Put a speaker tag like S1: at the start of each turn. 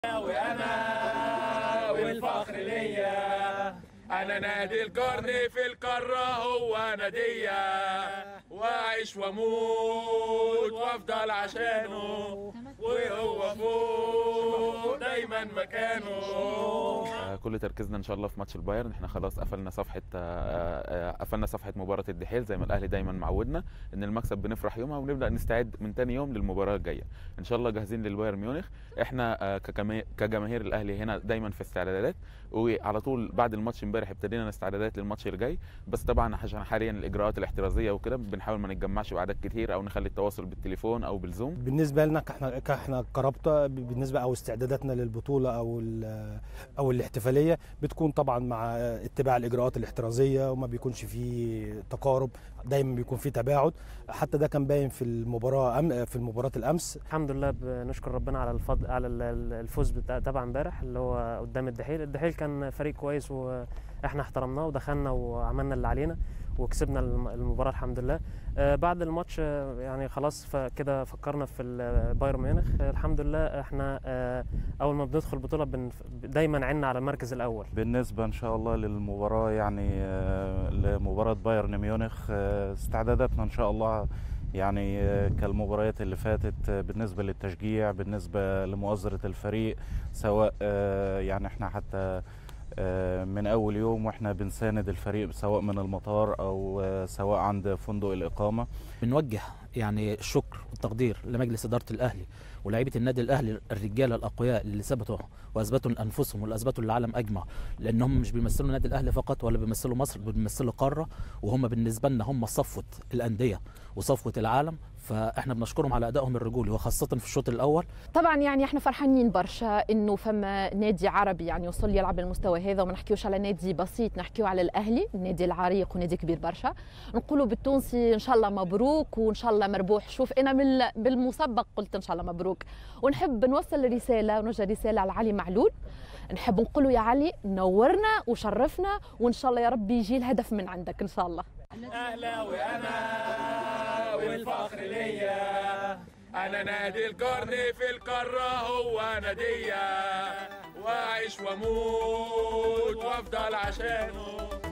S1: وانا والفخر ليا انا نادي القرن في القاره هو نادية واعيش واموت وافضل عشانه وهو فوق دايما مكانه
S2: آه، كل تركيزنا ان شاء الله في ماتش البايرن احنا خلاص قفلنا صفحه آه، آه، قفلنا صفحه مباراه الدحيل زي ما الاهلي دايما معودنا ان المكسب بنفرح يومها ونبدا نستعد من تاني يوم للمباراه الجايه ان شاء الله جاهزين للبايرن ميونخ احنا آه، كجما- كجماهير الاهلي هنا دايما في استعدادات وعلى طول بعد الماتش امبارح ابتدينا استعدادات للماتش الجاي بس طبعا عشان حاليا الاجراءات الاحترازيه وكده بنحاول ما نتجمعش باعداد كتير او نخلي التواصل بالتليفون او بالزوم
S3: بالنسبه لنا كاحنا كاحنا كرابطه بالنسبه او استعداداتنا للبطوله او ال- او الاحتفاليه بتكون طبعا مع اتباع الاجراءات الاحترازيه وما بيكونش فيه تقارب دايما بيكون فيه تباعد حتى ده كان باين في المباراه أم في المباراه الامس
S4: الحمد لله بنشكر ربنا على الفضل على ال- ال- الفوز بتاع تبع امبارح اللي هو قدام الدحيل الدحيل كان فريق كويس واحنا احترمناه ودخلنا وعملنا اللي علينا وكسبنا الم- المباراه الحمد لله آه، بعد الماتش آه، يعني خلاص فكده فكرنا في البايرن ميونخ آه، الحمد لله احنا آه، اول ما بندخل بطوله بنف- دايما عنا على المركز الاول
S5: بالنسبة إن شاء الله للمباراة يعني آه، لمباراة بايرن ميونخ آه، استعداداتنا إن شاء الله يعني آه، كالمباريات اللي فاتت آه، بالنسبة للتشجيع بالنسبة لمؤازرة الفريق سواء آه، يعني احنا حتى آه، من أول يوم واحنا بنساند الفريق سواء من المطار أو آه، سواء عند فندق الإقامة
S6: بنوجه يعني الشكر والتقدير لمجلس اداره الاهلي ولاعيبه النادي الاهلي الرجاله الاقوياء اللي ثبتوا واثبتوا لانفسهم واللي اثبتوا للعالم اجمع لانهم مش بيمثلوا النادي الاهلي فقط ولا بيمثلوا مصر بيمثلوا قاره وهم بالنسبه لنا هم صفوه الانديه وصفوه العالم فاحنا بنشكرهم على ادائهم الرجولي وخاصه في الشوط الاول
S7: طبعا يعني احنا فرحانين برشا انه فما نادي عربي يعني وصل يلعب المستوى هذا وما نحكيوش على نادي بسيط نحكيو على الاهلي النادي العريق ونادي كبير برشا نقولوا بالتونسي ان شاء الله مبروك وان شاء الله مربوح شوف انا من بالمسبق قلت ان شاء الله مبروك ونحب نوصل رساله ونوجه رساله على علي معلول نحب نقول يا علي نورنا وشرفنا وان شاء الله يا رب يجي الهدف من عندك ان شاء الله
S1: اهلا وانا والفخر ليا انا نادي القرن في القاره هو نادية واعيش واموت وافضل عشانه